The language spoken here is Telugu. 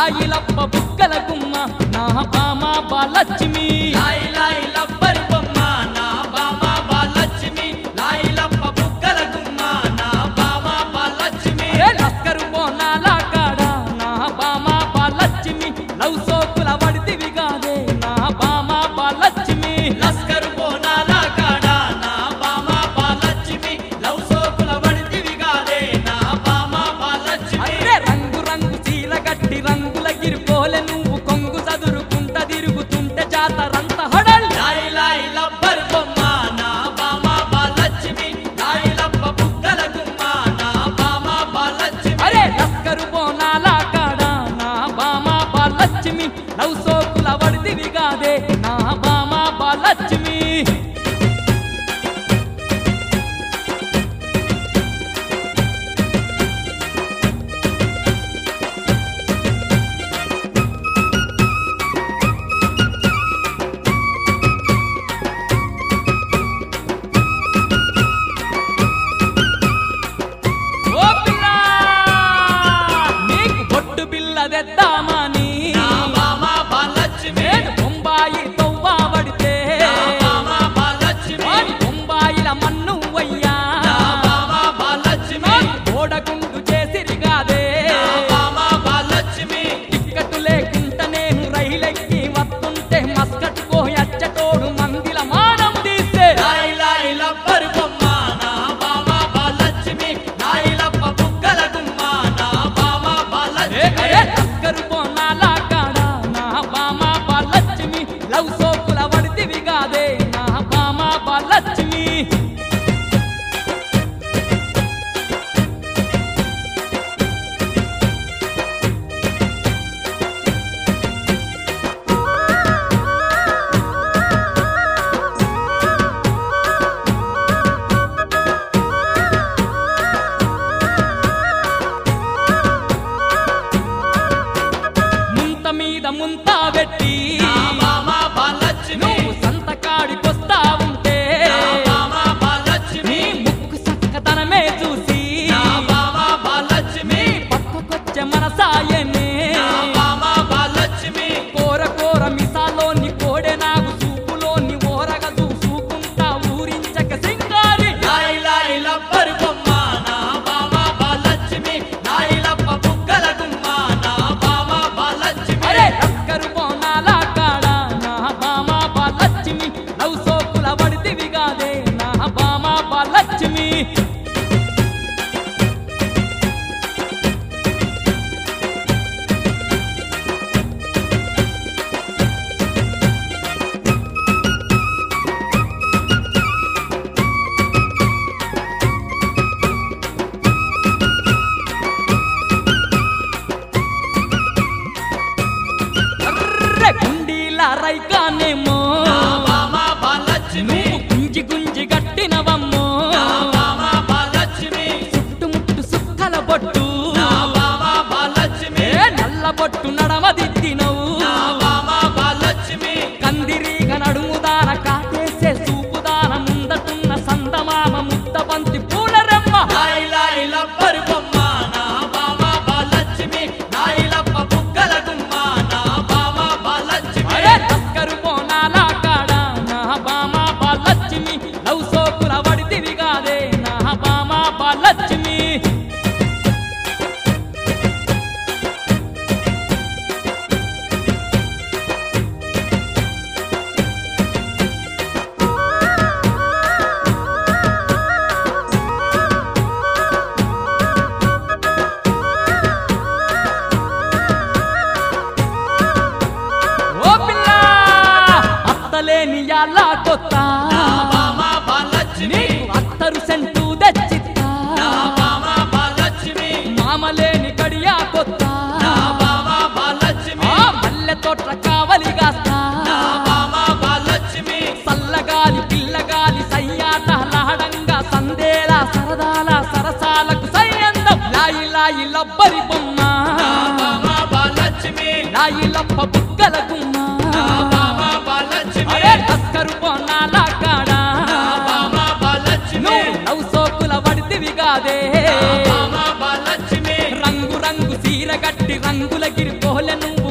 లాయిలప్ప బుక్కల గుమ్మ నా బామ బాలక్ష్మి లాయి లాయి లబ్బరి బొమ్మ నా బామ బాలక్ష్మి లాయి లప్ప బుగ్గల గుమ్మ నా బామ బాలక్ష్మి ఏ లస్కరు బోనాల కాడ నా బామ బాలక్ష్మి లవ్ సోకుల వడితివి కాదే నా బామ బాలక్ష్మి లస్కరు బోనాల కాడ నా బామ బాలక్ష్మి లవ్ సోకుల వడితివి గాదే నా బామ బాలక్ష్మి అరే రంగు రంగు చీర గట్టి రంగుల గిరిపోలే నువ్వు కొంగు చదురుకుంట తిరుగుతుంటే జాతరంత హడల్ లాయి లాయి లబ్బరి బొమ్మ నా బామ బాలక్ష్మి లాయి లప్ప బుగ్గల గుమ్మ నా బామ బాలక్ష్మి అరే లస్కరు బోనాల కాడ నా బామ బాలక్ష్మి లవ్ సోకుల వడితివి కాదే నా బామ బాలక్ష్మి ఓ పిల్ల నీకు బొట్టు బిల్ల తెద్దామని నా బామ బాలక్ష్మి నేను బొంబాయి తవ్వబడితే నా బామ బాలక్ష్మి వాడి బొంబాయిల మన్ను వయ్యా నా బామ బాలక్ష్మి ఓడగుండు చేసిరిగాదే నా బామ బాలక్ష్మి టిక్కటు లేకుంట నేను రైలెక్కి వస్తుంటే మస్కట్ కోయచ్చటోడు మందిల మానం తీసే లాయి లాయి లబ్బరి బొమ్మ నా బామ బాలక్ష్మి లాయి లప్ప బుగ్గల గుమ్మ నా బామ బాలక్ష్మి లక్కరు పోనాల కాడ నా బామ బాలక్ష్మి లవ్ సోకుల వడితివి కాదే నా బామ బాలక్ష్మి ముంత మీద ముంత పెట్టి నా బామ బాలక్ష్మి నువ్వు సంతకాడికొస్తా ఉంటే నా బామ బాలక్ష్మి నీ ముక్కు చక్కదనమే చూసి నా బామ బాలక్ష్మి పక్కకొచ్చే మనసాయనే నా బామ బాలక్ష్మి కోర కోర మిసాలోని కోడె నాగు చూపులోని ఓరగ చూసుకుంటా ఊరించక సింగారి లాయి లాయి లబ్బరి బొమ్మ నా బామ బాలక్ష్మి లాయి లప్ప బుగ్గల గుమ్మ నా బామ బాలక్ష్మి అరే లక్కరు బోనాల కాడ నా బామ బాలక్ష్మి లవ్ సోకుల వడితివి కాదే నా బామ బాలక్ష్మి అర్రె గుండీల రైకానేమో నా బామ బాలక్ష్మి నువ్వు గుంజి గుంజి గట్టినవమ్మో నా బామ బాలక్ష్మి చుట్టుముట్టు సుక్కల బొట్టు నా బామ బాలక్ష్మి ఏ నల్ల బొట్టు నడమదిద్దినవు నా బామ బాలక్ష్మి కందిరీగ నడుముదాన కాటేసే సూపుదాన ముందటున్న సందమామ ముద్ద బంతి పూల రెమ్మ లాయి లాయి లబ్బరి బొమ్మ నా బామ బాలక్ష్మి లాయి లప్ప బుగ్గల గుమ్మ నా బామ బాలక్ష్మి అరే తస్కరు బోనాల కాడ నా బామ బాలక్ష్మి లవ్ సోకుల వడితివి కాదే నా బామ బాలక్ష్మి ఓ పిల్ల అత్తలేని యాలా కొత్త నా బామ బాలక్ష్మి నీకు అత్తరు సెంటు తెచ్చిత్తా నా బామ బాలక్ష్మి మామలేని గడియా కొత్త నా బామ బాలక్ష్మి ఆ మల్లె తోట కావలిగాస్తా నా బామ బాలక్ష్మి సల్లగాలి పిల్లగాలి సయ్యాటలాడంగా సందేలా సరదాల సరసాలకు సయ్యందం లాయి లాయి లబ్బరి బొమ్మ నా బామ బాలక్ష్మి లాయి లప్ప బుగ్గల గుమ్మ నా బామ బాలక్ష్మి అరే తస్కరు బోనాల కాడ నా బామ బాలక్ష్మి నువ్వు లవ్ సోకుల వడితివి కాదే నా బామ బాలక్ష్మి రంగు రంగు సీర గట్టి రంగుల గిరిపోలె నువ్వు